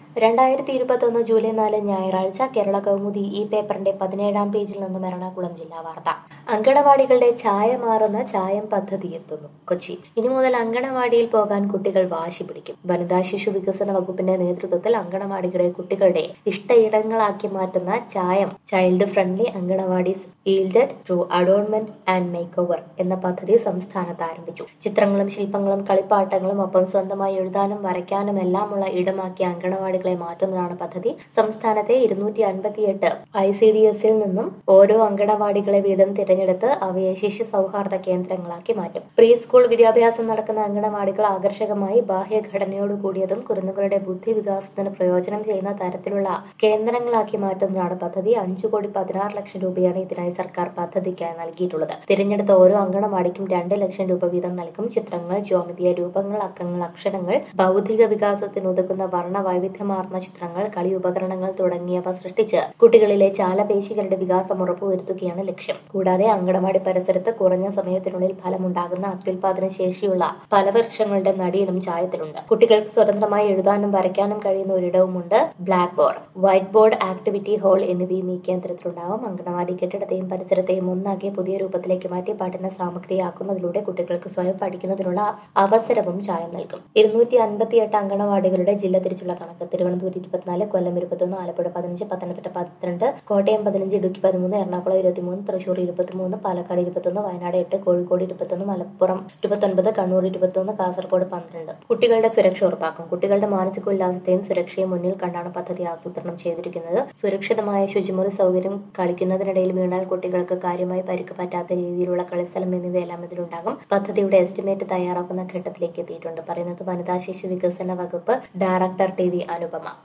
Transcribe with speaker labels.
Speaker 1: രണ്ടായിരത്തി ഇരുപത്തൊന്ന് ജൂലൈ നാല് ഞായറാഴ്ച കേരള കൗമുദി ഈ പേപ്പറിന്റെ പതിനേഴാം പേജിൽ നിന്നും എറണാകുളം ജില്ലാ വാർത്ത അങ്കണവാടികളുടെ ചായ മാറുന്ന ചായം പദ്ധതി എത്തുന്നു കൊച്ചി ഇനി മുതൽ അങ്കണവാടിയിൽ പോകാൻ കുട്ടികൾ വാശി പിടിക്കും വനിതാ ശിശു വികസന വകുപ്പിന്റെ നേതൃത്വത്തിൽ അങ്കണവാടികളെ കുട്ടികളുടെ ഇഷ്ടയിടങ്ങളാക്കി മാറ്റുന്ന Chayam child friendly anganwadis yielded through adornment and make over എന്ന പദ്ധതി സംസ്ഥാനത്ത് ആരംഭിച്ചു ചിത്രങ്ങളും ശില്പങ്ങളും കളിപ്പാട്ടങ്ങളും ഒപ്പം സ്വന്തമായി എഴുതാനും വരയ്ക്കാനും എല്ലാമുള്ള ഇടമാക്കിയ അങ്കണവാടികളെ മാറ്റുന്നതാണ് പദ്ധതി സംസ്ഥാനത്തെ ഇരുന്നൂറ്റി അൻപത്തിയെട്ട് ഐ സി ഡി എസിൽ നിന്നും ഓരോ അങ്കണവാടികളെ വീതം തിരഞ്ഞെടുത്ത് അവയെ ശിശു സൗഹാർദ്ദ കേന്ദ്രങ്ങളാക്കി മാറ്റും പ്രീ സ്കൂൾ വിദ്യാഭ്യാസം നടക്കുന്ന അങ്കണവാടികൾ ആകർഷകമായി ബാഹ്യഘടനയോട് കൂടിയതും കുരുന്നുകളുടെ ബുദ്ധി വികാസത്തിന് പ്രയോജനം ചെയ്യുന്ന തരത്തിലുള്ള കേന്ദ്രങ്ങളാക്കി മാറ്റുന്നതാണ് പദ്ധതി അഞ്ചു കോടി പതിനാറ് ലക്ഷം രൂപയാണ് ഇതിനായി സർക്കാർ പദ്ധതിക്കായി നൽകിയിട്ടുള്ളത് തിരഞ്ഞെടുത്ത ഓരോ അങ്കണവാടിക്കും രണ്ട് ലക്ഷം രൂപ വീതം നൽകും ചിത്രങ്ങൾ ജ്യോമിതീയ രൂപങ്ങൾ അക്കങ്ങൾ അക്ഷരങ്ങൾ ബൗദ്ധിക വികാസത്തിന് ഉതകുന്ന വർണ്ണ വൈവിധ്യമാർന്ന ചിത്രങ്ങൾ കളി ഉപകരണങ്ങൾ തുടങ്ങിയവ സൃഷ്ടിച്ച് കുട്ടികളിലെ ചാലപേശികളുടെ വികാസം ഉറപ്പുവരുത്തുകയാണ് ലക്ഷ്യം കൂടാതെ അങ്കണവാടി പരിസരത്ത് കുറഞ്ഞ സമയത്തിനുള്ളിൽ ഫലമുണ്ടാകുന്ന അത്യുൽപാദന ശേഷിയുള്ള ഫലവൃക്ഷങ്ങളുടെ നടിയിലും ചായത്തിലുണ്ട് കുട്ടികൾക്ക് സ്വതന്ത്രമായി എഴുതാനും വരയ്ക്കാനും കഴിയുന്ന ഒരിടവുമുണ്ട് black board white board activity hall എന്നിവയും ഈ കേന്ദ്രത്തിലുണ്ടാവും അങ്കണവാടി കെട്ടിടത്തെയും പരിസരത്തെയും ഒന്നാക്കി പുതിയ രൂപത്തിലേക്ക് മാറ്റി പഠന സാമഗ്രിയാക്കുന്നതിലൂടെ കുട്ടികൾക്ക് സ്വയം പഠിക്കുന്നതിനുള്ള അവസരവും ചായം നൽകും ഇരുന്നൂറ്റി അൻപത്തിയെട്ട് അങ്കണവാടികളുടെ ജില്ല തിരിച്ചുള്ള കണക്ക് തിരുവനന്തപുരം ഇരുപത്തിനാല് കൊല്ലം ഇരുപത്തൊന്ന് ആലപ്പുഴ പതിനഞ്ച് പത്തനംതിട്ട പന്ത്രണ്ട് കോട്ടയം പതിനഞ്ച് ഇടുക്കി പതിമൂന്ന് എറണാകുളം ഇരുപത്തിമൂന്ന് തൃശൂർ ഇരുപത്തിമൂന്ന് പാലക്കാട് ഇരുപത്തൊന്ന് വയനാട് എട്ട് കോഴിക്കോട് ഇരുപത്തൊന്ന് മലപ്പുറം ഇരുപത്തൊൻപത് കണ്ണൂർ ഇരുപത്തൊന്ന് കാസർഗോഡ് പന്ത്രണ്ട് കുട്ടികളുടെ സുരക്ഷ ഉറപ്പാക്കും കുട്ടികളുടെ മാനസിക ഉല്ലാസത്തെയും സുരക്ഷയും മുന്നിൽ കണ്ടാണ് പദ്ധതി ആസൂത്രണം ചെയ്തിരിക്കുന്നത് സുരക്ഷിതമായ ശുചിമുറി സൗകര്യം കളിക്കുന്നതിനിടയിൽ വീണാൽ കുട്ടികൾക്ക് കാര്യമായി പരിക്ക് പറ്റാത്ത രീതിയിലുള്ള കളിസ്ഥലം എന്നിവയെല്ലാം ഇതിലുണ്ടാകും പദ്ധതിയുടെ എസ്റ്റിമേറ്റ് തയ്യാറാക്കുന്ന ഘട്ടത്തിലേക്ക് എത്തിയിട്ടുണ്ട് പറയുന്നത് വനിതാ ശിശു വികസന വകുപ്പ് ഡയറക്ടർ ടി വി അനുപമ